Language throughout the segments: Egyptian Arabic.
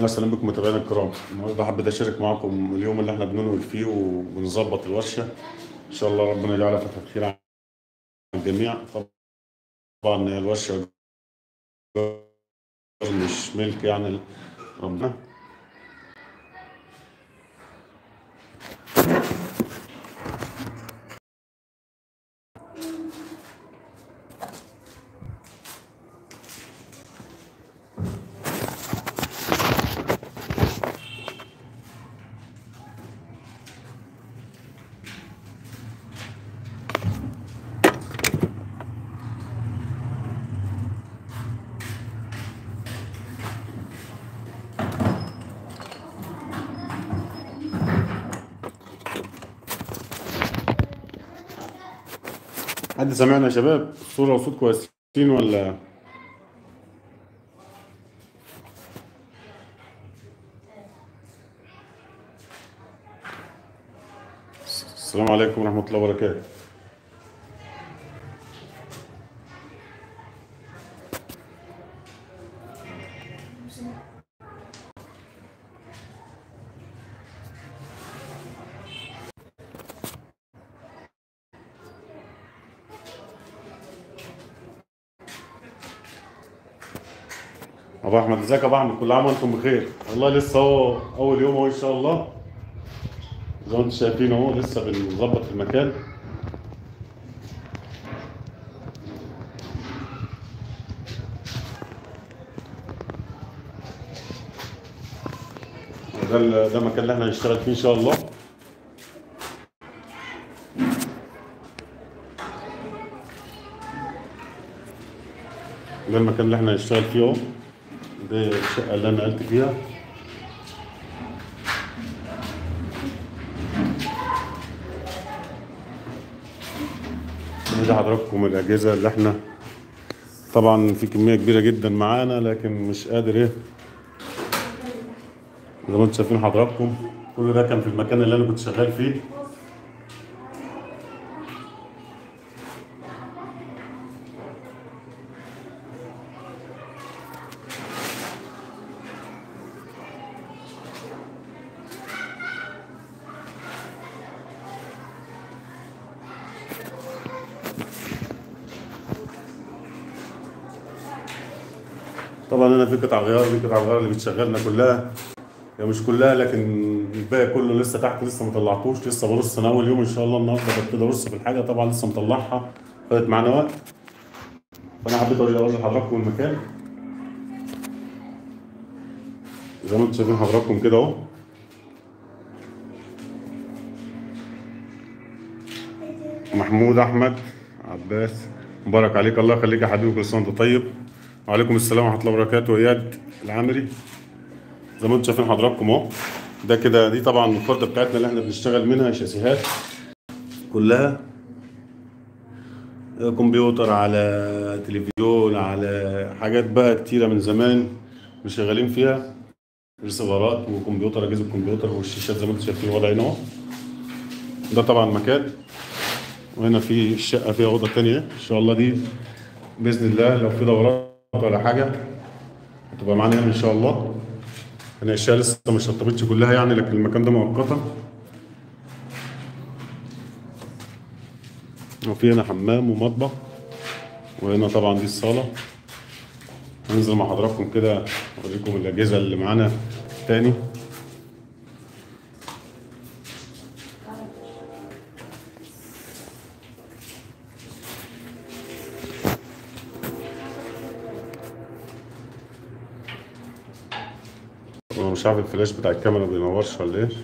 اهلا وسهلا بكم متابعينا الكرام النهارده حبيت اشارك معاكم اليوم اللي احنا بننوي فيه وبنظبط الورشه ان شاء الله ربنا يجعلها فتحه خير على الجميع طبعا هي الورشه مش ملك يعني ربنا حد سامعنا يا شباب الصوره والصوت كويسين ولا السلام عليكم ورحمه الله وبركاته ابو احمد ازيك يا ابو احمد كل عام وانتم بخير والله لسه اهو اول يوم اهو ان شاء الله زي ما انتم شايفين اهو لسه بنظبط المكان ده ال- ده المكان اللي احنا هنشتغل فيه ان شاء الله ده المكان اللي احنا هنشتغل فيه اهو دي الشقة اللي انا نقلت فيها دي حضراتكم الأجهزة اللي احنا طبعا في كمية كبيرة جدا معانا لكن مش قادر ايه زي ما انتم شايفين حضراتكم كل ده كان في المكان اللي انا كنت شغال فيه طبعا انا في قطع غيار دي قطع غيار اللي بتشغلنا كلها هي مش كلها لكن الباقي كله لسه تحت لسه ما طلعتوش لسه برص انا اول يوم ان شاء الله النهارده ببتدي ابص في الحاجه طبعا لسه مطلعها خدت معانا وقت فانا حبيت اوري اوري لحضراتكم المكان زي ما انتم شايفين حضراتكم كده اهو محمود احمد عباس مبارك عليك الله يخليك يا حبيبي كل سنه وانت طيب وعليكم السلام ورحمه الله وبركاته اياد العامري زي ما انتم شايفين حضراتكم اهو ده كده دي طبعا الخرده بتاعتنا اللي احنا بنشتغل منها شاسيهات كلها كمبيوتر على تلفزيون على حاجات بقى كتيره من زمان مش شغالين فيها ريسيفرات وكمبيوتر اجهزه الكمبيوتر والشاشات زي ما انتم شايفين الوضع هنا اهو ده طبعا مكان وهنا في الشقه فيها اوضه تانية ان شاء الله دي باذن الله لو في دورات ولا حاجه هتبقى معانا هنا ان شاء الله انا الاشياء لسه ما شطبتش كلها يعني لكن المكان ده مؤقتا وفي هنا حمام ومطبخ وهنا طبعا دي الصاله هننزل مع حضراتكم كده اوريكم الاجهزه اللي معانا تاني انا مش عارف الفلاش بتاع الكاميرا بينورش ولا ايه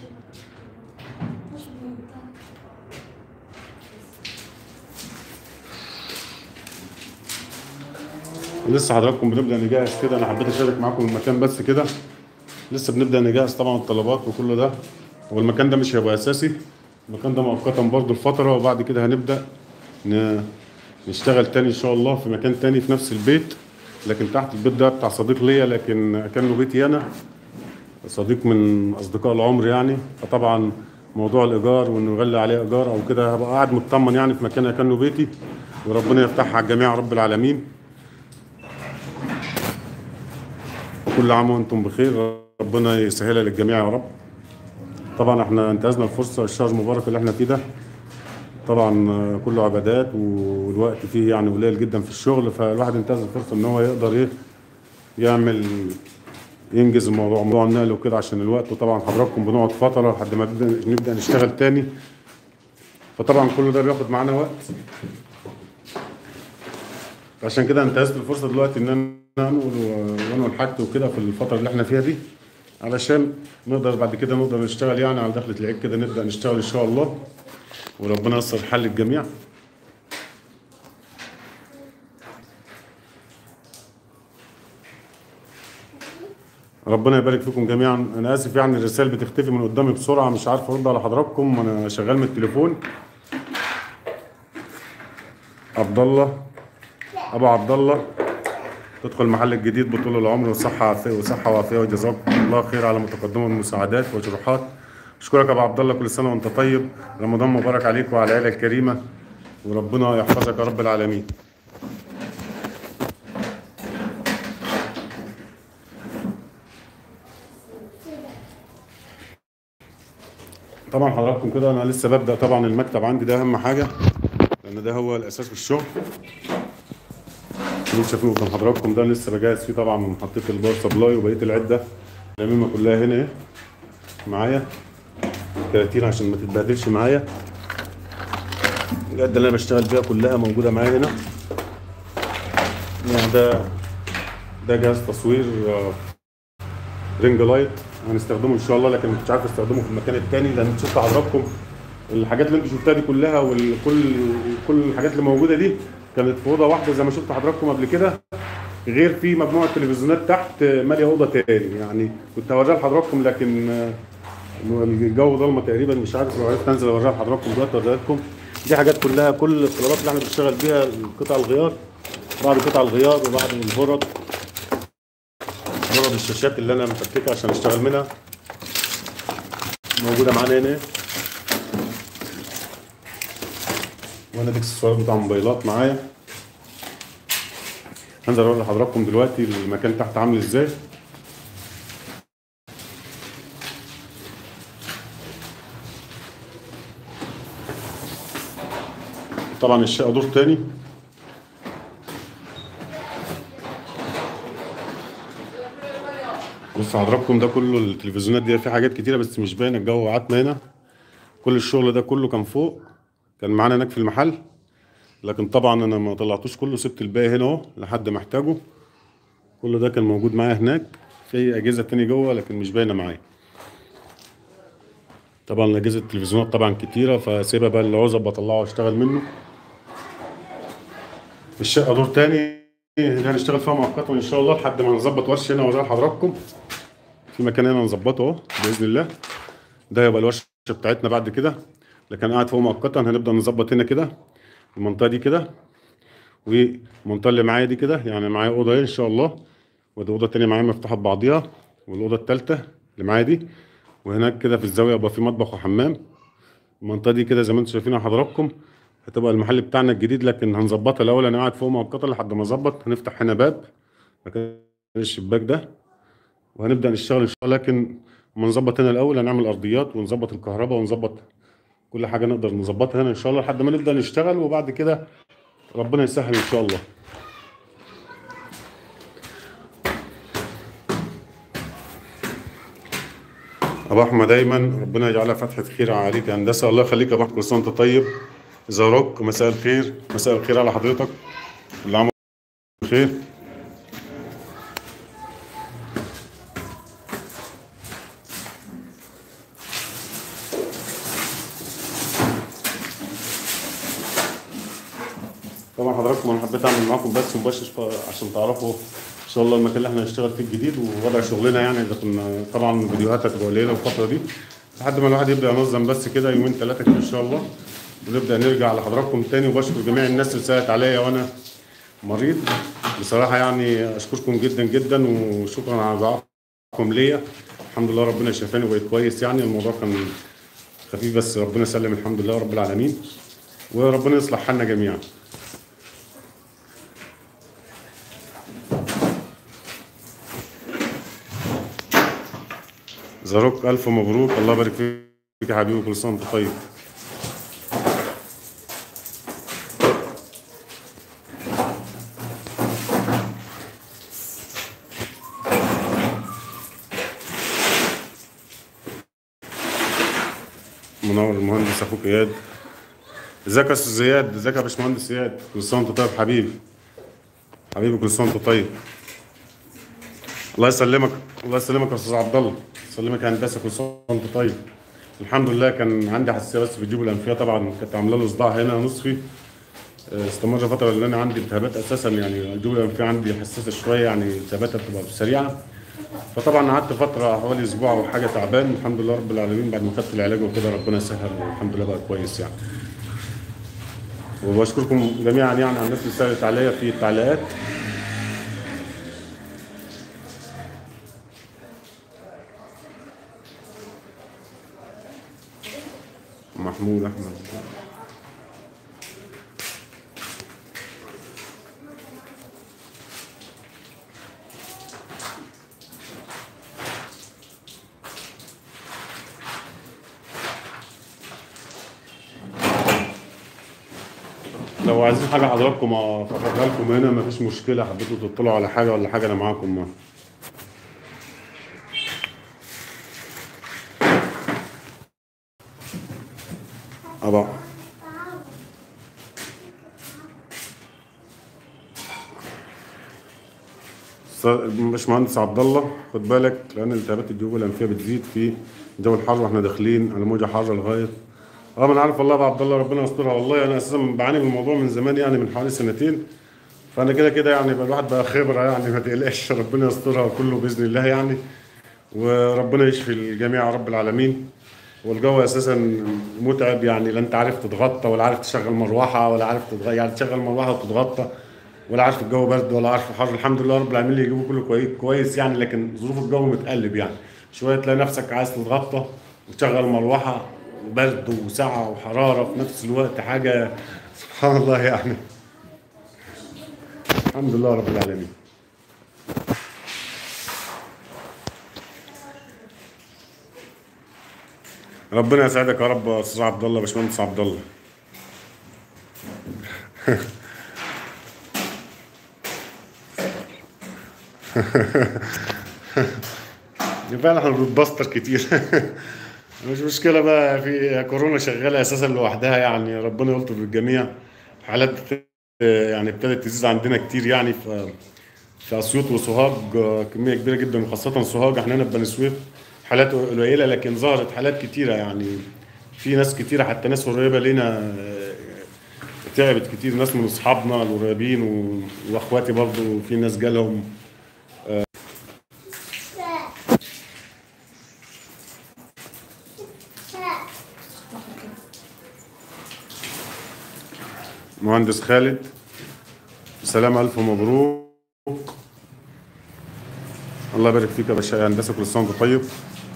لسه حضراتكم بنبدا نجهز كده انا حبيت اشارك معاكم المكان بس كده لسه بنبدا نجهز طبعا الطلبات وكل ده والمكان ده مش هيبقى اساسي المكان ده مؤقتا برضه لفتره وبعد كده هنبدا ن... نشتغل تاني ان شاء الله في مكان تاني في نفس البيت لكن تحت البيت ده بتاع صديق ليا لكن كانه بيتي انا صديق من اصدقاء العمر يعني فطبعا موضوع الايجار وانه يغلي عليه ايجار او كده هبقى قاعد مطمن يعني في مكان كانه بيتي وربنا يفتحها على الجميع رب العالمين كل عام وانتم بخير ربنا يسهلها للجميع يا رب طبعا احنا انتهزنا الفرصه الشهر المبارك اللي احنا فيه ده طبعا آه، كله عبادات والوقت فيه يعني قليل جدا في الشغل فالواحد انتهز الفرصه ان هو يقدر ايه يعمل ينجز الموضوع موضوع النقل وكده عشان الوقت وطبعا حضراتكم بنقعد فتره لحد ما نبدا نبدا نشتغل تاني فطبعا كل ده بياخد معانا وقت عشان كده انتهزت الفرصه دلوقتي ان انا انقل و- وانقل حاجتي وكده في الفتره اللي احنا فيها دي علشان نقدر بعد كده نقدر نشتغل يعني على دخلة العيد كده نبدا نشتغل ان شاء الله وربنا ييسر حل الجميع ربنا يبارك فيكم جميعا انا اسف يعني الرسائل بتختفي من قدامي بسرعه مش عارف ارد على حضراتكم وانا شغال من التليفون عبد الله ابو عبد الله تدخل المحل الجديد بطول العمر وصحة عافية وصحة وعافية وجزاك الله خير على متقدمة المساعدات والجروحات أشكرك يا أبو عبد الله كل سنة وأنت طيب رمضان مبارك عليك وعلى العيلة الكريمة وربنا يحفظك يا رب العالمين طبعا حضراتكم كده أنا لسه ببدأ طبعا المكتب عندي ده أهم حاجة لأن ده هو الأساس في الشغل اللي انتوا شايفينه قدام حضراتكم ده لسه بجهز فيه طبعا حطيت الباور سبلاي وبقيه العده الامامه كلها هنا اهي معايا 30 عشان ما تتبهدلش معايا العده اللي انا بشتغل بيها كلها موجوده معايا هنا يعني ده ده جهاز تصوير آه، رينج لايت هنستخدمه ان شاء الله لكن مش عارف استخدمه في المكان التاني لان شفت حضراتكم الحاجات اللي انتوا شفتها دي كلها وكل كل الحاجات اللي موجوده دي كانت في اوضه واحده زي ما شفت حضراتكم قبل كده غير في مجموعه تلفزيونات تحت ماليه اوضه تاني يعني كنت هوريها لحضراتكم لكن آه، الجو ضلمه تقريبا مش عارف لو عرفت انزل اوريها لحضراتكم دلوقتي اوريها لكم دي حاجات كلها كل الطلبات اللي احنا بنشتغل بيها قطع الغيار بعد قطع الغيار وبعد البرد برد الشاشات اللي انا مفككها عشان اشتغل منها موجوده معانا هنا وانا دي اكسسوارات بتاع موبايلات معايا هنزل اوري لحضراتكم دلوقتي المكان تحت عامل ازاي طبعا الشقه دور تاني بص حضراتكم ده كله التلفزيونات دي في حاجات كتيره بس مش باينه الجو عتمه هنا كل الشغل ده كله كان فوق كان معانا هناك في المحل لكن طبعا انا ما طلعتوش كله سبت الباقي هنا اهو لحد ما احتاجه كل ده كان موجود معايا هناك في اجهزه تاني جوه لكن مش باينه معايا طبعا اجهزه التلفزيونات طبعا كتيره فسيبها بقى اللي عاوز بطلعه واشتغل منه الشقه دور تاني اللي هنشتغل فيها مؤقتا ان شاء الله لحد ما نظبط ورشه هنا وزي حضراتكم في مكان هنا نظبطه اهو باذن الله ده هيبقى الورشه بتاعتنا بعد كده لكن قاعد فوق مؤقتا هنبدا نظبط هنا كده المنطقه دي كده والمنطقه اللي معايا دي كده يعني معايا اوضه اهي ان شاء الله ودي اوضه تانية معايا مفتوحه ببعضيها والاوضه التالتة اللي معايا دي وهناك كده في الزاويه يبقى في مطبخ وحمام المنطقه دي كده زي ما انتم شايفينها حضراتكم هتبقى المحل بتاعنا الجديد لكن هنظبطها الاول انا قاعد فوق مؤقتا لحد ما اظبط هنفتح هنا باب مكان الشباك ده وهنبدا نشتغل ان شاء الله لكن ما نظبط هنا الاول هنعمل ارضيات ونظبط الكهرباء ونظبط كل حاجه نقدر نظبطها هنا ان شاء الله لحد ما نبدا نشتغل وبعد كده ربنا يسهل ان شاء الله ابو احمد دايما ربنا يجعلها فتحه خير عليك يا هندسه الله يخليك يا ابو احمد كل سنه وانت طيب زاروك مساء الخير مساء الخير على حضرتك كل عام وانت بخير طبعا حضراتكم انا حبيت اعمل معاكم بس مباشر ف- عشان تعرفوا ان شاء الله المكان اللي احنا هنشتغل فيه الجديد ووضع شغلنا يعني اللي كنا طبعا الفيديوهات هتبقى قليله الفتره دي لحد ما الواحد يبدا ينظم بس كده يومين ثلاثه كده ان شاء الله ونبدا نرجع لحضراتكم تاني وبشكر جميع الناس اللي سالت عليا وانا مريض بصراحه يعني اشكركم جدا جدا وشكرا على دعائكم ليا الحمد لله ربنا شفاني وبقيت كويس يعني الموضوع كان خفيف بس ربنا سلم الحمد لله رب العالمين وربنا يصلح حالنا جميعا زاروك الف مبروك الله يبارك فيك يا حبيبي كل سنه وانت طيب منور المهندس اخوك اياد ازيك يا استاذ زياد ازيك يا باشمهندس زياد كل سنه وانت طيب حبيبي حبيبي كل سنه وانت طيب الله يسلمك الله يسلمك يا استاذ عبد الله يسلمك يا هندسه كل سنه وانت طيب الحمد لله كان عندي حساسيه بس في الجيوب الانفيه طبعا كانت عامله له صداع هنا نصفي آه، استمر فتره لان انا عندي التهابات اساسا يعني الجيوب الانفيه عندي حساسه شويه يعني التهاباتها بتبقى سريعه فطبعا قعدت فتره حوالي اسبوع او حاجه تعبان الحمد لله رب العالمين بعد ما خدت العلاج وكده ربنا يسهل والحمد لله بقى كويس يعني وبشكركم جميعا يعني على الناس اللي سالت عليا في التعليقات محمود احمد لو عايزين حاجه حضراتكم افرجها لكم هنا مفيش مشكله حبيتوا تطلعوا على حاجه ولا حاجه انا معاكم ما. ابا باشمهندس عبد الله خد بالك لان التهابات الجيوب الانفيه بتزيد في الجو الحر واحنا داخلين على موجه حاره لغايه اه ما انا عارف والله يا عبد الله ربنا يسترها والله انا اساسا بعاني من الموضوع من زمان يعني من حوالي سنتين فانا كده كده يعني بقى الواحد بقى خبره يعني ما تقلقش ربنا يسترها كله باذن الله يعني وربنا يشفي الجميع يا رب العالمين والجو اساسا متعب يعني لا انت عارف تتغطى ولا عارف تشغل مروحه ولا عارف تتغ... يعني تشغل مروحه وتتغطى ولا عارف الجو برد ولا عارف حر الحمد لله رب العالمين اللي يجيبوا كله كويس كويس يعني لكن ظروف الجو متقلب يعني شويه تلاقي نفسك عايز تتغطى وتشغل مروحه وبرد وسعه وحراره في نفس الوقت حاجه سبحان الله يعني الحمد لله رب العالمين ربنا يسعدك يا رب يا استاذ عبد الله باشمهندس عبد الله فعلا احنا بنتبستر كتير مش مشكلة بقى في كورونا شغالة أساسا لوحدها يعني ربنا يلطف بالجميع حالات يعني ابتدت تزيد عندنا كتير يعني في في أسيوط وسوهاج كمية كبيرة جدا وخاصة سوهاج احنا هنا في بني سويف حالات قليلة لكن ظهرت حالات كتيرة يعني في ناس كتيرة حتى ناس قريبة لينا تعبت كتير ناس من أصحابنا القريبين و- وأخواتي برضو في ناس جالهم مهندس خالد سلام ألف مبروك الله يبارك فيك يا باشا يا هندسة كل سنة وأنت طيب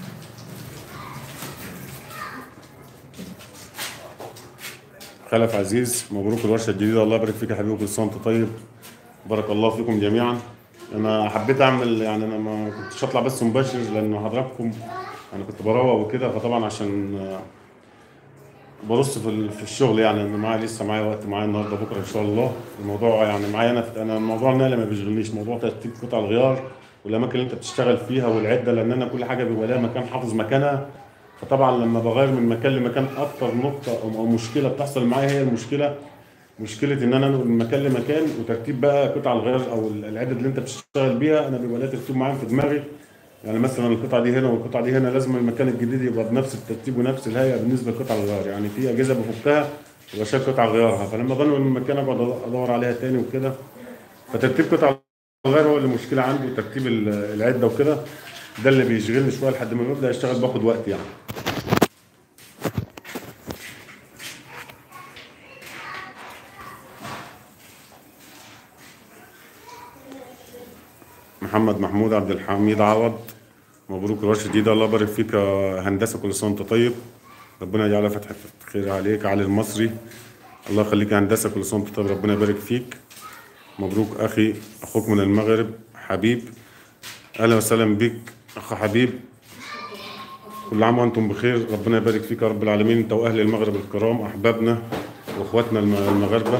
خلف عزيز مبروك الورشة الجديدة الله يبارك فيك يا حبيبي كل سنة وأنت طيب بارك الله فيكم جميعا أنا حبيت أعمل يعني أنا ما كنتش أطلع بس مباشر لأن حضراتكم أنا كنت بروق وكده فطبعا عشان برص في ال- في الشغل يعني انا معايا لسه معايا وقت معايا النهارده بكره ان شاء الله الموضوع يعني معايا انا انا موضوع النقله ما بيشغلنيش موضوع ترتيب قطع الغيار والاماكن اللي انت بتشتغل فيها والعده لان انا كل حاجه بيبقى لها مكان حافظ مكانها فطبعا لما بغير من مكان لمكان اكتر نقطه او أو مشكله بتحصل معايا هي المشكله مشكله ان انا انقل من مكان لمكان وترتيب بقى قطع الغيار او العدد اللي انت بتشتغل بيها انا بيبقى لها ترتيب معين في دماغي يعني مثلا القطعه دي هنا والقطعه دي هنا لازم المكان الجديد يبقى بنفس الترتيب ونفس الهيئه بالنسبه لقطع الغيار يعني في اجهزه بفكها وبشيل قطع غيارها فلما بنقل من مكان اقعد ادور عليها تاني وكده فترتيب قطع الغيار هو اللي مشكله عندي وترتيب ال- العده وكده ده اللي بيشغلني شويه لحد ما ببدا اشتغل باخد وقت يعني محمد محمود عبد الحميد عوض مبروك الورشه الجديده الله يبارك فيك يا هندسه كل سنه وانت طيب ربنا يجعلها فتحه خير عليك علي المصري الله يخليك يا هندسه كل سنه وانت طيب ربنا يبارك فيك مبروك اخي اخوك من المغرب حبيب اهلا وسهلا بك اخ حبيب كل عام وانتم بخير ربنا يبارك فيك يا رب العالمين انت واهل المغرب الكرام احبابنا واخواتنا الم- المغاربه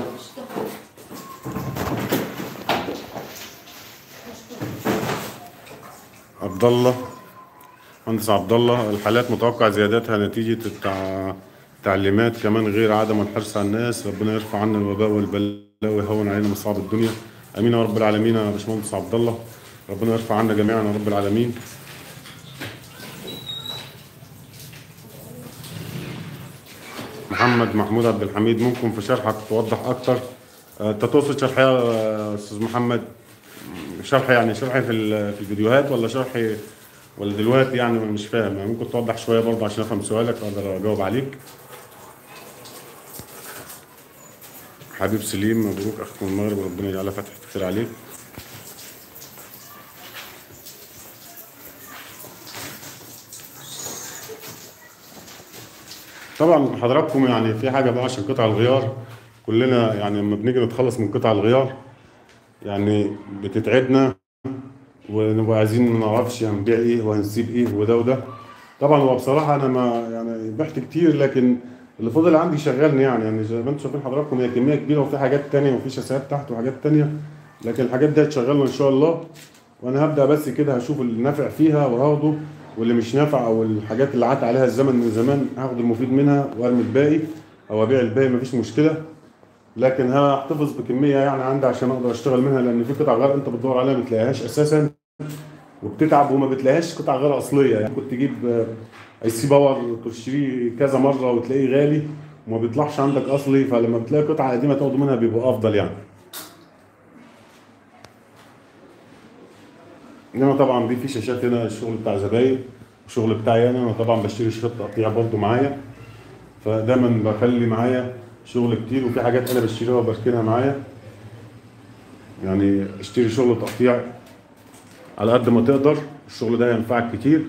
عبد الله مهندس عبد الله الحالات متوقع زيادتها نتيجة التع... التعليمات كمان غير عدم الحرص على الناس ربنا يرفع عنا الوباء والبلاء ويهون علينا مصاعب الدنيا امين يا رب العالمين يا باشمهندس عبد الله ربنا يرفع عنا جميعا يا رب العالمين محمد محمود عبد الحميد ممكن في شرحك توضح اكتر آه، انت تقصد شرح إيه يا استاذ محمد شرح يعني شرح في ال- في الفيديوهات ولا شرح ولا دلوقتي يعني أنا مش فاهم يعني ممكن توضح شويه برضه عشان افهم سؤالك اقدر اجاوب عليك حبيب سليم مبروك اخ من المغرب وربنا يجعلها فتحة خير عليك طبعا حضراتكم يعني في حاجه بقى عشان قطع الغيار كلنا يعني لما بنيجي نتخلص من قطع الغيار يعني بتتعبنا ونبقى عايزين ما نعرفش هنبيع ايه وهنسيب ايه وده وده طبعا هو بصراحه انا ما يعني بعت كتير لكن اللي فضل عندي شغلني يعني يعني زي ما انتم شايفين حضراتكم هي كميه كبيره وفي حاجات تانية وفي شاسات تحت وحاجات تانية لكن الحاجات دي هتشغلنا ان شاء الله وانا هبدا بس كده هشوف اللي نافع فيها وهاخده واللي مش نافع او الحاجات اللي عدى عليها الزمن من زمان هاخد المفيد منها وارمي الباقي او ابيع الباقي مفيش مشكله لكن هحتفظ بكميه يعني عندي عشان اقدر اشتغل منها لان في قطع غيار انت بتدور عليها ما بتلاقيهاش اساسا وبتتعب وما بتلاقيهاش قطع غيار اصليه يعني كنت تجيب اي سي باور تشتريه كذا مره وتلاقيه غالي وما بيطلعش عندك اصلي فلما بتلاقي قطعه قديمه تاخده منها بيبقى افضل يعني انما طبعا دي في شاشات هنا الشغل بتاع زباين الشغل بتاعي انا انا طبعا بشتري شاشات تقطيع برضو معايا فدايما بخلي معايا شغل كتير وفي حاجات انا بشتريها وبركنها معايا يعني اشتري شغل تقطيع على قد ما تقدر الشغل ده هينفعك كتير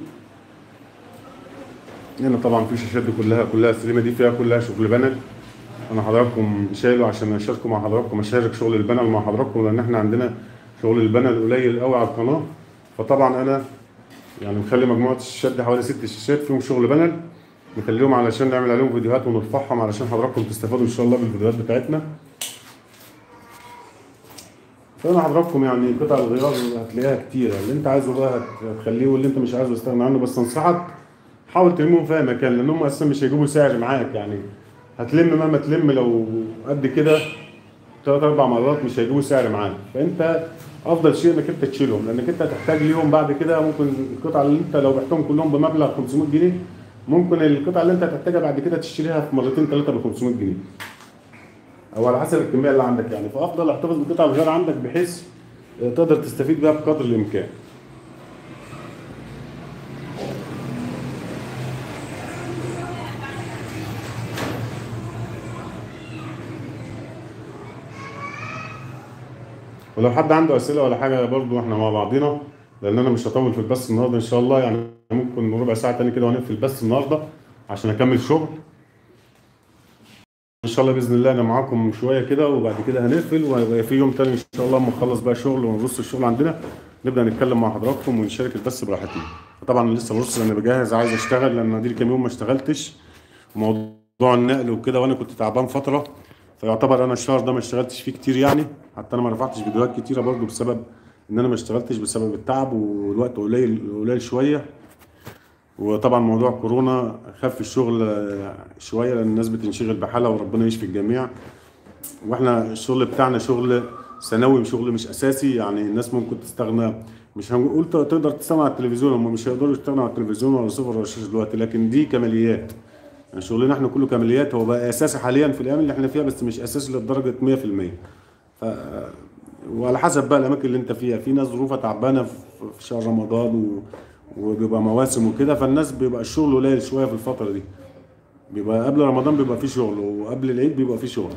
هنا طبعا في شاشات دي كلها كلها السليمه دي فيها كلها شغل بانل انا حضراتكم شايله عشان اشاركه مع حضراتكم اشارك شغل البانل مع حضراتكم لان احنا عندنا شغل البانل قليل قوي على القناه فطبعا انا يعني مخلي مجموعه الشاشات دي حوالي ست شاشات فيهم شغل بانل نخليهم علشان نعمل عليهم فيديوهات ونرفعهم علشان حضراتكم تستفادوا ان شاء الله بالفيديوهات بتاعتنا فانا حضراتكم يعني قطع الغيار هتلاقيها كتيره اللي انت عايزه بقى هت- هتخليه واللي انت مش عايزه استغنى عنه بس انصحك حاول تلمهم في أي مكان لان هم اساسا مش هيجيبوا سعر معاك يعني هتلم مهما تلم لو قد كده ثلاث اربع مرات مش هيجيبوا سعر معاك فانت افضل شيء انك انت تشيلهم لانك انت هتحتاج ليهم بعد كده ممكن القطع اللي انت لو بعتهم كلهم بمبلغ 500 جنيه ممكن القطع اللي انت هتحتاجها بعد كده تشتريها في مرتين ثلاثه ب 500 جنيه او على حسب الكميه اللي عندك يعني فافضل احتفظ بقطع الغيار عندك بحيث آه، تقدر تستفيد بيها بقدر الامكان ولو حد عنده اسئله ولا حاجه برضو احنا مع بعضينا لان انا مش هطول في البث النهارده ان شاء الله يعني ممكن ربع ساعه تاني كده وهنقفل البث النهارده عشان اكمل شغل ان شاء الله باذن الله انا معاكم شويه كده وبعد كده هنقفل وهيبقى في يوم تاني ان شاء الله اما نخلص بقى شغل ونبص الشغل عندنا نبدا نتكلم مع حضراتكم ونشارك البث براحتنا طبعا لسه بص انا بجهز عايز اشتغل لان دي كام يوم ما اشتغلتش موضوع النقل وكده وانا كنت تعبان فتره فيعتبر انا الشهر ده ما اشتغلتش فيه كتير يعني حتى انا ما رفعتش فيديوهات كتيره برضو بسبب ان انا ما اشتغلتش بسبب التعب والوقت قليل قليل شويه وطبعا موضوع كورونا خف الشغل آه، شويه لان الناس بتنشغل بحالها وربنا يشفي الجميع واحنا الشغل بتاعنا شغل ثانوي شغل مش اساسي يعني الناس ممكن تستغنى مش هنقول ت- تقدر تستغنى على التلفزيون هم مش هيقدروا يستغنوا على التلفزيون ولا صفر ولا شاشه دلوقتي لكن دي كماليات يعني شغلنا احنا كله كماليات هو بقى اساسي حاليا في الايام اللي احنا فيها بس مش اساسي لدرجه 100% ف وعلى حسب بقى الاماكن اللي انت فيها في ناس ظروفها تعبانه في في شهر رمضان و... وبيبقى مواسم وكده فالناس بيبقى الشغل قليل شويه في الفتره دي بيبقى قبل رمضان بيبقى في شغل وقبل العيد بيبقى في شغل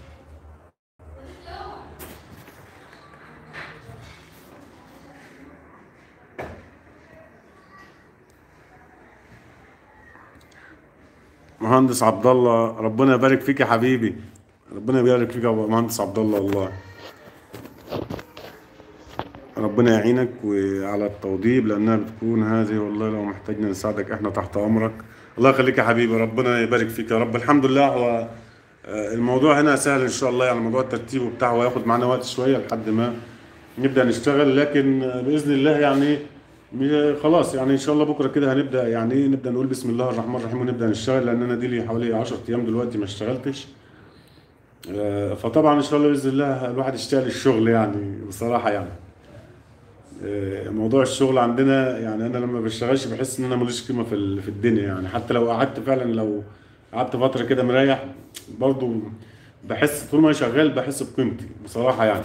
مهندس عبد الله ربنا يبارك فيك يا حبيبي ربنا يبارك فيك يا مهندس عبد الله والله ربنا يعينك وعلى التوضيب لانها بتكون هذه والله لو محتاجنا نساعدك احنا تحت امرك الله يخليك يا حبيبي ربنا يبارك فيك يا رب الحمد لله هو آه، الموضوع هنا سهل ان شاء الله يعني موضوع الترتيب وبتاعه هياخد معانا وقت شويه لحد ما نبدا نشتغل لكن آه، باذن الله يعني م- خلاص يعني ان شاء الله بكره كده هنبدا يعني إيه، نبدا نقول بسم الله الرحمن الرحيم ونبدا نشتغل لان انا دي لي حوالي 10 ايام دلوقتي ما اشتغلتش آه، فطبعا ان شاء الله باذن الله الواحد يشتغل الشغل يعني بصراحه يعني آه، موضوع الشغل عندنا يعني انا لما بشتغلش بحس ان انا ماليش قيمه في ال- في الدنيا يعني حتى لو قعدت فعلا لو قعدت فتره كده مريح برضو بحس طول ما انا شغال بحس بقيمتي بصراحه يعني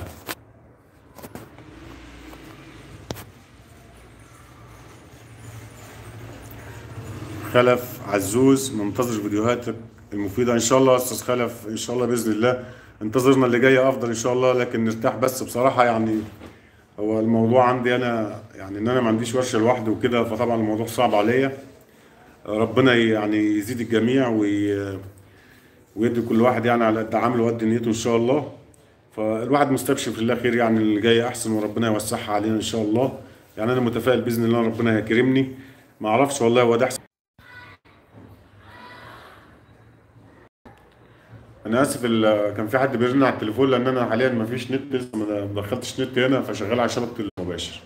خلف عزوز منتظر فيديوهاتك المفيده ان شاء الله يا استاذ خلف ان شاء الله باذن الله انتظرنا اللي جاي افضل ان شاء الله لكن نرتاح بس بصراحه يعني هو الموضوع عندي انا يعني ان انا ما عنديش ورشه لوحدي وكده فطبعا الموضوع صعب عليا ربنا يعني يزيد الجميع وي... ويدي كل واحد يعني على قد عمله وقد نيته ان شاء الله فالواحد مستبشر في الله خير يعني اللي جاي احسن وربنا يوسعها علينا ان شاء الله يعني انا متفائل باذن الله ربنا يكرمني ما اعرفش والله هو ده احسن انا اسف ال- كان في حد بيرن على التليفون لان انا حاليا ما فيش نت لسه ما ما دخلتش نت هنا فشغال على شبكه المباشر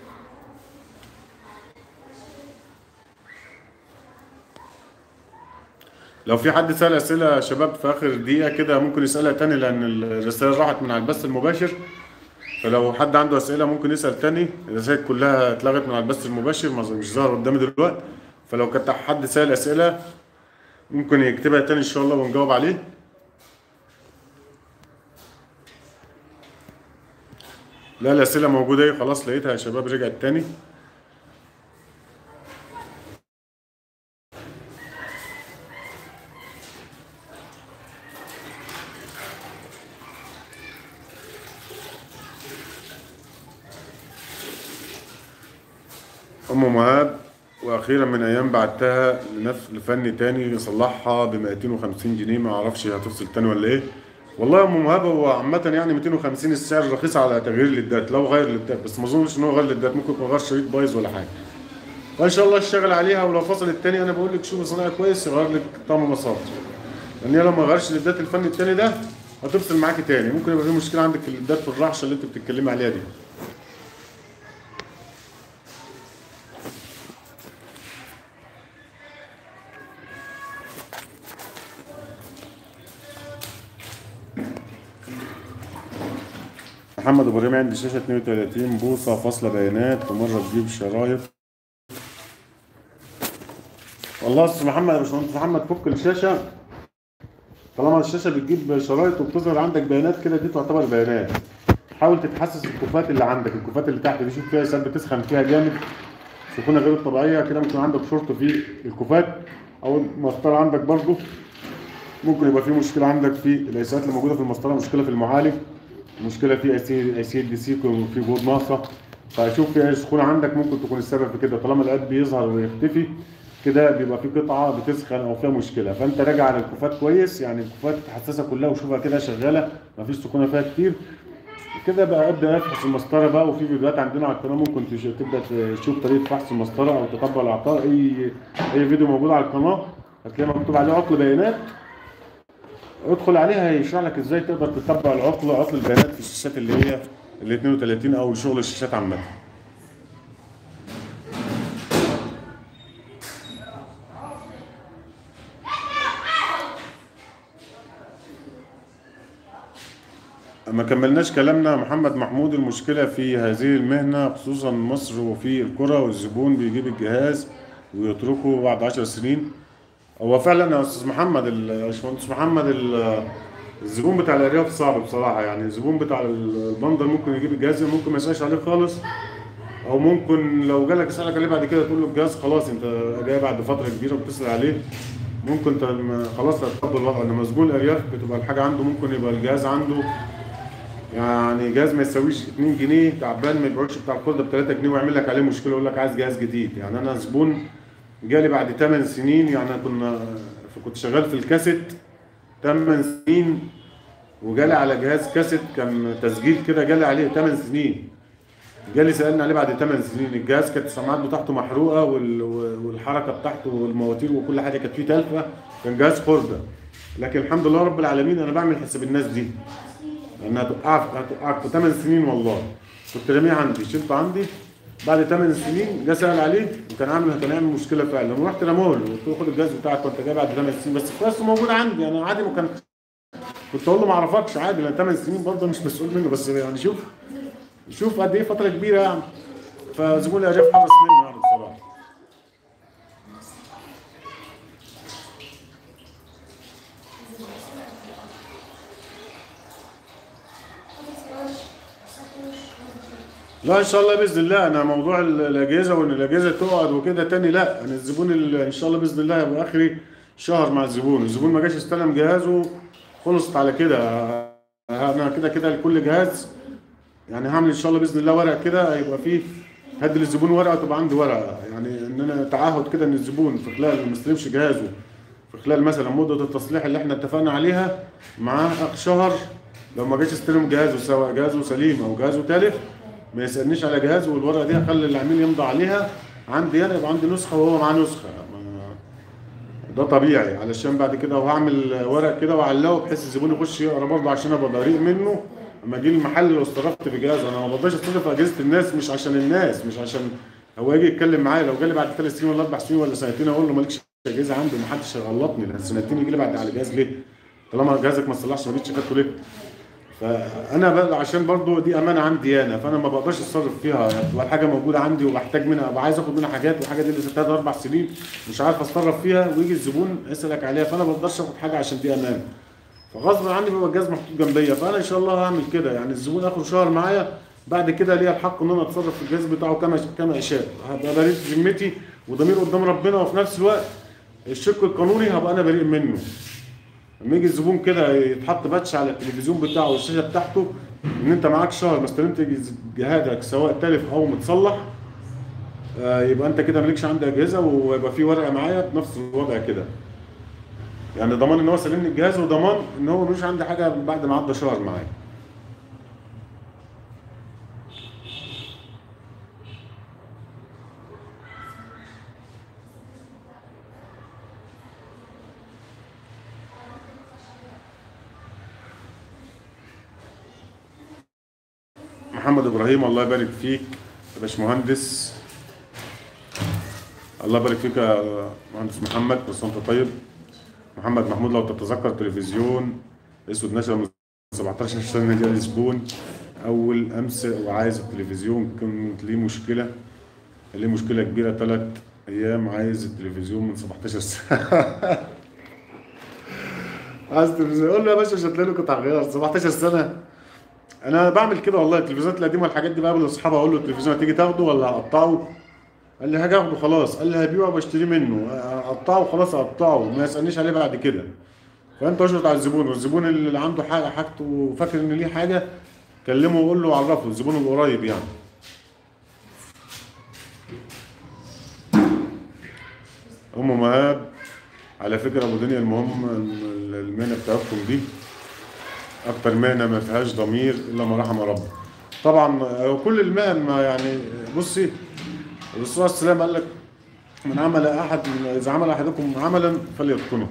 لو في حد سأل أسئلة يا شباب في آخر دقيقة كده ممكن يسألها تاني لأن الرسائل راحت من على البث المباشر فلو حد عنده أسئلة ممكن يسأل تاني الرسائل كلها اتلغت من على البث المباشر ما- مش ظاهر قدامي دلوقتي فلو كان حد سأل أسئلة ممكن يكتبها تاني إن شاء الله ونجاوب عليه لا الأسئلة موجودة اهي خلاص لقيتها يا شباب رجعت تاني أم مهاب وأخيرا من أيام بعتها لنف لفني تاني يصلحها ب 250 جنيه ما أعرفش هتفصل تاني ولا إيه والله يا أم مهاب هو عامة يعني 250 السعر رخيص على تغيير الليدات لو غير الليدات بس ما أظنش إن هو غير الليدات ممكن يكون غير شريط بايظ ولا حاجة فإن شاء الله اشتغل عليها ولو فصل التاني أنا بقول لك شوف صناعي كويس يغير لك طعم مسار لأن هي لو ما غيرش الليدات الفني التاني ده هتفصل معاكي تاني ممكن يبقى في مشكلة عندك في الليدات في الرعشة اللي أنت بتتكلمي عليها دي محمد ابراهيم عندي شاشه 32 بوصه فاصله بيانات ومره تجيب شرايط والله يا استاذ محمد يا باشمهندس محمد فك الشاشه طالما الشاشه بتجيب شرايط وبتظهر عندك بيانات كده دي تعتبر بيانات حاول تتحسس الكوفات اللي عندك الكوفات اللي تحت دي شوف فيها ساعات بتسخن فيها جامد سخونه غير الطبيعيه كده ممكن عندك شورت في الكوفات او المسطره عندك برضو ممكن يبقى في مشكله عندك في الايسات اللي موجوده في المسطره مشكله في المعالج مشكله في اي سي اي سي دي سي يكون في جهود ناقصه فشوف في اي سخونه عندك ممكن تكون السبب في كده طالما القلب بيظهر ويختفي كده بيبقى في قطعه بتسخن او فيها مشكله فانت راجع على الكوفات كويس يعني الكوفات حساسه كلها وشوفها كده شغاله مفيش سخونه فيها كتير كده بقى ابدا افحص المسطره بقى وفي فيديوهات عندنا على القناه ممكن تش- تبدا تشوف طريقه فحص المسطره او تتبع الاعطال اي اي فيديو موجود على القناه هتلاقي مكتوب عليه عطل بيانات ادخل عليها هيشرح لك ازاي تقدر تتبع العطل عطل البيانات في الشاشات اللي هي ال 32 او شغل الشاشات عامه ما كملناش كلامنا محمد محمود المشكلة في هذه المهنة خصوصا مصر وفي الكرة والزبون بيجيب الجهاز ويتركه بعد عشر سنين هو فعلا يا استاذ محمد ال- يا باشمهندس محمد ال- الزبون بتاع الارياف صعب بصراحة يعني الزبون بتاع البندر ممكن يجيب الجهاز ممكن ما يسألش عليه خالص او ممكن لو جالك يسألك عليه بعد كده تقول له الجهاز خلاص انت جاي بعد فترة كبيرة وبتسأل عليه ممكن انت لما- خلاص هتقبل الوضع انما زبون الارياف بتبقى الحاجة عنده ممكن يبقى الجهاز عنده يعني جهاز ما يساويش 2 جنيه تعبان ما يبيعوش بتاع الخردة ب 3 جنيه ويعمل لك عليه مشكله يقول لك عايز جهاز جديد يعني انا زبون جالي بعد 8 سنين يعني أنا كنا كنت شغال في الكاسيت 8 سنين وجالي على جهاز كاسيت كان تسجيل كده جالي عليه 8 سنين جالي سالني عليه بعد 8 سنين الجهاز كانت السماعات بتاعته محروقه وال- والحركه بتاعته والمواتير وكل حاجه كانت فيه تلفه كان جهاز خرده لكن الحمد لله رب العالمين انا بعمل حساب الناس دي لانها هتوقعك هتوقعك في 8 سنين والله كنت راميه عندي شلته عندي بعد 8 سنين جه سال عليه وكان عامل كان عامل مشكله فعلا ورحت رماه له قلت له خد الجهاز بتاعك وانت جاي بعد 8 سنين بس كويس موجود عندي انا عادي ما كان كنت اقول له ما اعرفكش عادي لان 8 سنين برضه مش مسؤول منه بس يعني شوف شوف قد ايه فتره كبيره يعني فزبون اجاب حرص مني يعني بصراحه لا ان شاء الله باذن الله انا موضوع ال- الاجهزه وان الاجهزه تقعد وكده تاني لا انا الزبون ال- ان شاء الله باذن الله هيبقى اخري شهر مع الزبون الزبون ما جاش استلم جهازه خلصت على كده انا كده كده لكل جهاز يعني هعمل ان شاء الله باذن الله ورق كده هيبقى فيه هدي للزبون ورقه تبقى عندي ورقه يعني ان انا تعهد كده ان الزبون في خلال ما يستلمش جهازه في خلال مثلا مده التصليح اللي احنا اتفقنا عليها معاه شهر لو ما جاش استلم جهازه سواء جهازه سليم او جهازه تالف ما يسالنيش على جهازه والورقه دي اخلي العميل يمضي عليها عندي انا يبقى عندي نسخه وهو معاه نسخه ما- ده طبيعي علشان بعد كده وهعمل ورق كده واعلقه بحيث الزبون يخش يقرا برضه عشان ابقى بريء منه اما اجي المحل لو استلفت بجهاز انا ما برضاش استلف اجهزه الناس مش عشان الناس مش عشان هو يجي يتكلم معايا لو جالي بعد ثلاث سنين ولا اربع سنين ولا سنتين اقول له مالكش اجهزه عندي ومحدش هيغلطني لان سنتين يجي لي بعد على جهاز ليه؟ طالما جهازك ما تصلحش ما جيتش خدته ليه؟ فانا بقى عشان برضو دي امانه عندي انا فانا ما بقدرش اتصرف فيها يعني تبقى الحاجه موجوده عندي وبحتاج منها ابقى عايز اخد منها حاجات والحاجه دي لسه ثلاث اربع سنين مش عارف اتصرف فيها ويجي الزبون يسالك عليها فانا ما بقدرش اخد حاجه عشان دي امانه فغصب عني بيبقى الجهاز محطوط جنبيا فانا ان شاء الله هعمل كده يعني الزبون اخر شهر معايا بعد كده ليا الحق ان انا اتصرف في الجهاز بتاعه كما كما اشاء هبقى بريء ذمتي وضمير قدام ربنا وفي نفس الوقت الشق القانوني هبقى انا بريء منه لما يجي الزبون كده يتحط باتش على التلفزيون بتاعه والشاشه بتاعته ان انت معاك شهر ما استلمت جهازك سواء تالف او متصلح آه، يبقى انت كده مالكش عندي اجهزه ويبقى في ورقه معايا بنفس الوضع كده يعني ضمان ان هو سلمني الجهاز وضمان ان هو ملوش عندي حاجه بعد ما عدى شهر معايا محمد ابراهيم الله يبارك فيك يا باشمهندس الله يبارك فيك يا مهندس محمد كل سنه وانت طيب محمد محمود لو تتذكر تلفزيون اسود نشر من 17 سنه جاء زبون اول امس وعايز التلفزيون كانت ليه مشكله كان ليه مشكله كبيره ثلاث ايام عايز التلفزيون من 17 سنه عايز التلفزيون قول له يا باشا مش هتلاقي له قطع غيار 17 سنه انا بعمل كده والله التلفزيونات القديمه والحاجات دي بقابل اصحابي اقول له التلفزيون هتيجي تاخده ولا هقطعه قال لي هاجي اخده خلاص قال لي هبيعه وبشتري منه اقطعه خلاص اقطعه ما يسالنيش عليه بعد كده فانت اشرط على الزبون والزبون اللي عنده حاجه حاجته وفاكر ان ليه حاجه كلمه وقول له عرفه الزبون القريب يعني ام مهاب على فكره ابو دنيا المهم المهنه بتاعتكم دي اكتر مهنه ما فيهاش ضمير الا ما رحم ربي طبعا آه، كل المهن ما يعني بصي الرسول عليه السلام قال لك من عمل احد اذا عمل احدكم عملا فليتقنه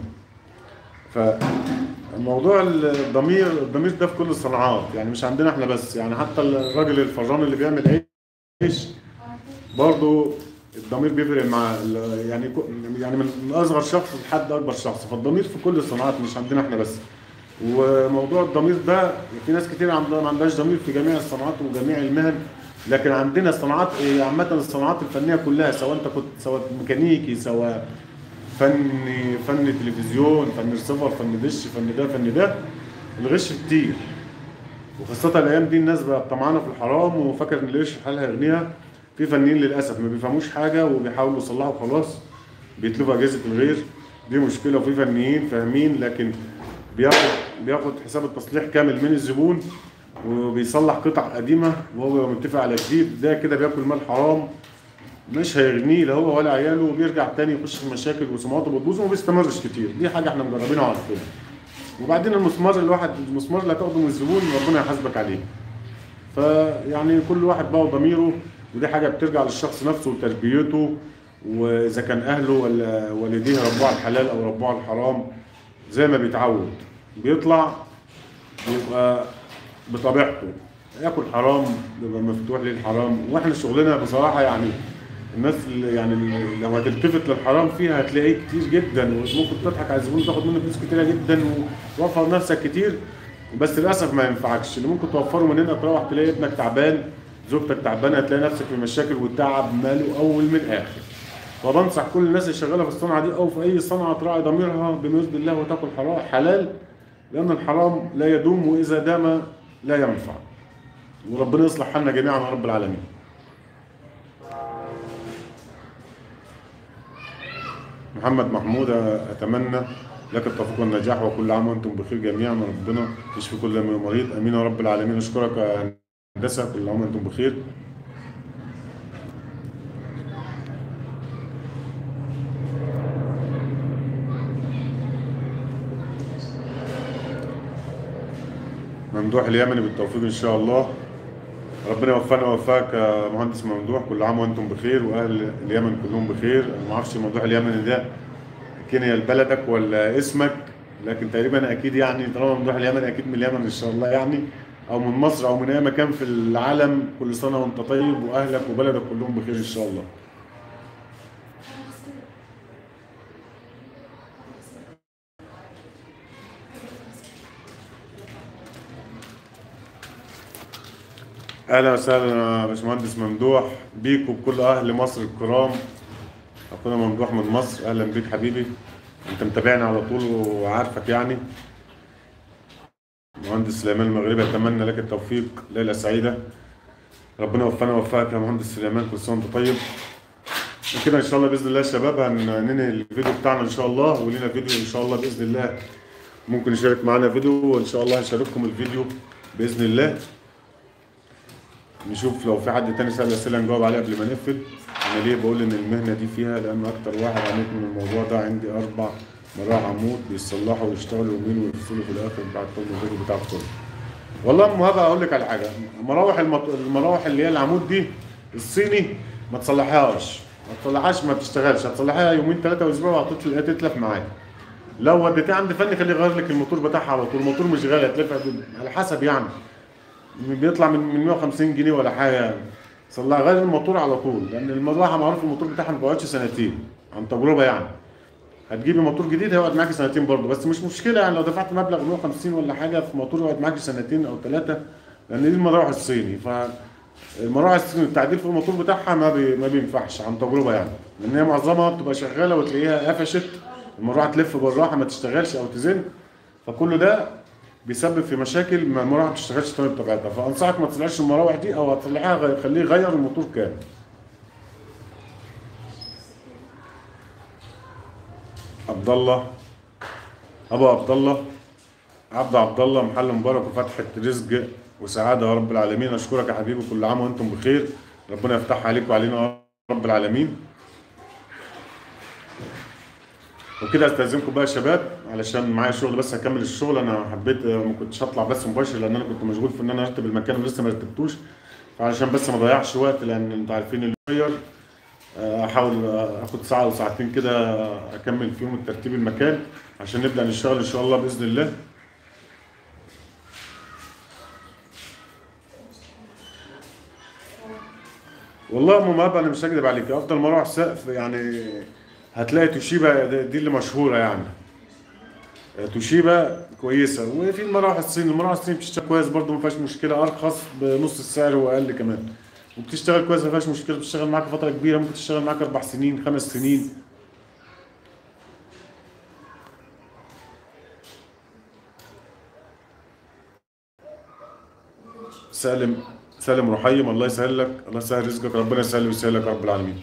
فالموضوع الضمير الضمير ده في كل الصناعات يعني مش عندنا احنا بس يعني حتى الراجل الفران اللي بيعمل عيش برضه الضمير بيفرق معاه ال- يعني كو- يعني من اصغر شخص لحد اكبر شخص فالضمير في كل الصناعات مش عندنا احنا بس وموضوع الضمير ده في ناس كتير عندها ما عندهاش ضمير في جميع الصناعات وجميع المهن لكن عندنا الصناعات إيه، عامة الصناعات الفنية كلها سواء انت كنت سواء ميكانيكي سواء فن فن تلفزيون فن ريسيفر فن دش فن ده فن ده الغش كتير وخاصة الأيام دي الناس بقت طمعانة في الحرام وفاكر إن القرش حالها يغنيها في فنيين للأسف ما بيفهموش حاجة وبيحاولوا يصلحوا خلاص بيتلفوا أجهزة الغير دي مشكلة وفي فنيين فاهمين لكن بياخد بياخد حساب التصليح كامل من الزبون وبيصلح قطع قديمة وهو متفق على جديد ده كده بياكل مال حرام مش هيغنيه لا هو ولا عياله وبيرجع تاني يخش في مشاكل وسمعته بتبوظ وما بيستمرش كتير دي حاجة احنا مجربينها وعارفينها وبعدين المسمار الواحد المسمار اللي هتاخده من الزبون ربنا يحاسبك عليه فيعني كل واحد بقى وضميره ودي حاجه بترجع للشخص نفسه وتربيته واذا كان اهله ولا والديه ربوه على الحلال او ربوه على الحرام زي ما بيتعود بيطلع بيبقى بطبيعته ياكل حرام بيبقى مفتوح للحرام واحنا شغلنا بصراحه يعني الناس اللي يعني اللي لو هتلتفت للحرام فيها هتلاقيه كتير جدا وممكن تضحك على الزبون تاخد منه فلوس كتيره جدا وتوفر نفسك كتير بس للاسف ما ينفعكش اللي ممكن توفره من هنا تروح تلاقي ابنك تعبان زوجتك تعبانه هتلاقي نفسك في مشاكل والتعب ماله اول من اخر فبنصح كل الناس اللي شغاله في الصنعه دي او في اي صنعه تراعي ضميرها بمثل الله وتاكل حرام حلال لان الحرام لا يدوم واذا دام لا ينفع وربنا يصلح حالنا جميعا يا رب العالمين محمد محمود اتمنى لك التوفيق والنجاح وكل عام وانتم بخير جميعا ربنا يشفي كل مريض امين يا رب العالمين اشكرك يا هندسه كل عام وانتم بخير ممدوح اليمني بالتوفيق ان شاء الله ربنا يوفقنا ويوفقك يا مهندس ممدوح كل عام وانتم بخير واهل اليمن كلهم بخير انا ما اعرفش ممدوح اليمني ده كينيا لبلدك ولا اسمك لكن تقريبا اكيد يعني طالما ممدوح اليمني اكيد من اليمن ان شاء الله يعني او من مصر او من اي مكان في العالم كل سنه وانت طيب واهلك وبلدك كلهم بخير ان شاء الله اهلا وسهلا يا باشمهندس ممدوح بيك وبكل اهل مصر الكرام اخونا ممدوح من مصر اهلا بيك حبيبي انت متابعني على طول وعارفك يعني مهندس سليمان المغربي اتمنى لك التوفيق ليله سعيده ربنا يوفقنا ويوفقك يا مهندس سليمان كل سنه وانت طيب وكده ان شاء الله باذن الله يا شباب هننهي الفيديو بتاعنا ان شاء الله ولينا فيديو ان شاء الله باذن الله ممكن يشارك معانا فيديو وان شاء الله هشارككم الفيديو باذن الله نشوف لو في حد تاني سأل أسئلة نجاوب عليها قبل ما نقفل أنا ليه بقول إن المهنة دي فيها لأن أكتر واحد عانيت من الموضوع ده عندي أربع مراوح عمود بيصلحوا ويشتغلوا يومين ويفصلوا في الآخر بعد كل الفيديو بتاع الكل. والله ما هبقى أقول لك على حاجة مراوح المط... المراوح اللي هي العمود دي الصيني ما تصلحهاش ما تصلحهاش ما بتشتغلش هتصلحها يومين ثلاثة وأسبوع وهتطلع تتلف معاك. لو وديتها عند فني خليه يغير لك الموتور بتاعها على طول الموتور مش غالي هتلف على حسب يعني بيطلع من من 150 جنيه ولا حاجه يعني صلح غير الموتور على طول لان المروحه معروف الموتور بتاعها ما بيقعدش سنتين عن تجربه يعني هتجيبي موتور جديد هيقعد معاكي سنتين برضه بس مش مشكله يعني لو دفعت مبلغ 150 ولا حاجه في موتور يقعد معاكي سنتين او ثلاثه لان دي المراوح الصيني ف المراوح الصيني التعديل في الموتور بتاعها ما بي ما بينفعش عن تجربه يعني لان هي معظمها بتبقى شغاله وتلاقيها قفشت المروحه تلف بالراحه ما تشتغلش او تزن فكل ده بيسبب في مشاكل ما المروحه ما تشتغلش تاني بطبيعتها فانصحك ما تصلحش المراوح دي او هتصلحها غير خليه يغير الموتور كامل عبد الله ابو عبد الله عبد عبد الله محل مبارك وفتحة رزق وسعادة يا رب العالمين أشكرك يا حبيبي كل عام وأنتم بخير ربنا يفتحها عليك وعلينا يا رب العالمين وكده استاذنكم بقى يا شباب علشان معايا شغل بس هكمل الشغل انا حبيت ما كنتش هطلع بس مباشر لان انا كنت مشغول في ان انا ارتب المكان ولسه ما رتبتوش فعلشان بس ما اضيعش وقت لان انتوا عارفين اللي غير احاول اخد ساعه او ساعتين كده اكمل فيهم ترتيب المكان عشان نبدا نشتغل ان شاء الله باذن الله والله ما انا مش هكذب عليك افضل مروح سقف يعني هتلاقي توشيبا دي اللي مشهوره يعني توشيبا كويسه وفي المراوح الصيني المراوح الصيني بتشتغل كويس برضه ما فيهاش مشكله ارخص بنص السعر واقل كمان وبتشتغل كويس ما فيهاش مشكله بتشتغل معاك فتره كبيره ممكن تشتغل معاك اربع سنين خمس سنين سالم سالم رحيم الله يسهل لك الله يسهل رزقك ربنا يسهل ويسهل لك رب العالمين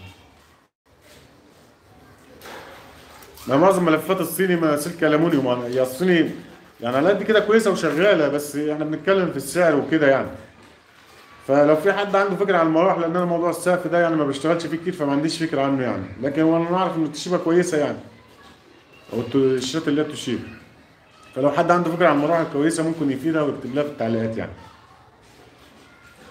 ما معظم ملفات الصيني ما سلك الومنيوم هي الصيني يعني على قد كده كويسه وشغاله بس احنا بنتكلم في السعر وكده يعني فلو في حد عنده فكره عن المراوح لان انا موضوع السقف ده يعني ما بشتغلش فيه كتير فما عنديش فكره عنه يعني لكن وانا نعرف ان التوشيبا كويسه يعني او الشات اللي هي التوشيبا فلو حد عنده فكره عن المراوح الكويسه ممكن يفيدها ويكتب لها في التعليقات يعني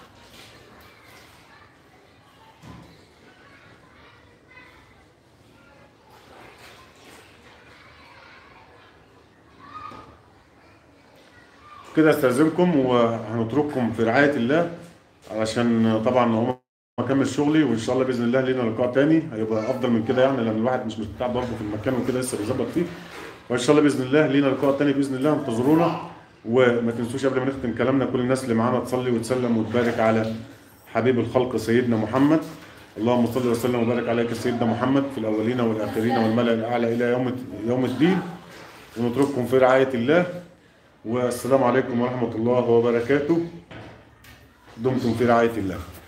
كده استاذنكم وهنترككم في رعايه الله علشان طبعا هو اكمل شغلي وان شاء الله باذن الله لينا لقاء تاني هيبقى افضل من كده يعني لان الواحد مش مستمتع برضه في المكان وكده لسه بيظبط فيه وان شاء الله باذن الله لينا لقاء تاني باذن الله انتظرونا وما تنسوش قبل ما نختم كلامنا كل الناس اللي معانا تصلي وتسلم وتبارك على حبيب الخلق سيدنا محمد اللهم صل وسلم وبارك عليك سيدنا محمد في الاولين والاخرين والملأ الاعلى الى يوم يوم الدين ونترككم في رعايه الله والسلام عليكم ورحمه الله وبركاته دمتم في رعايه الله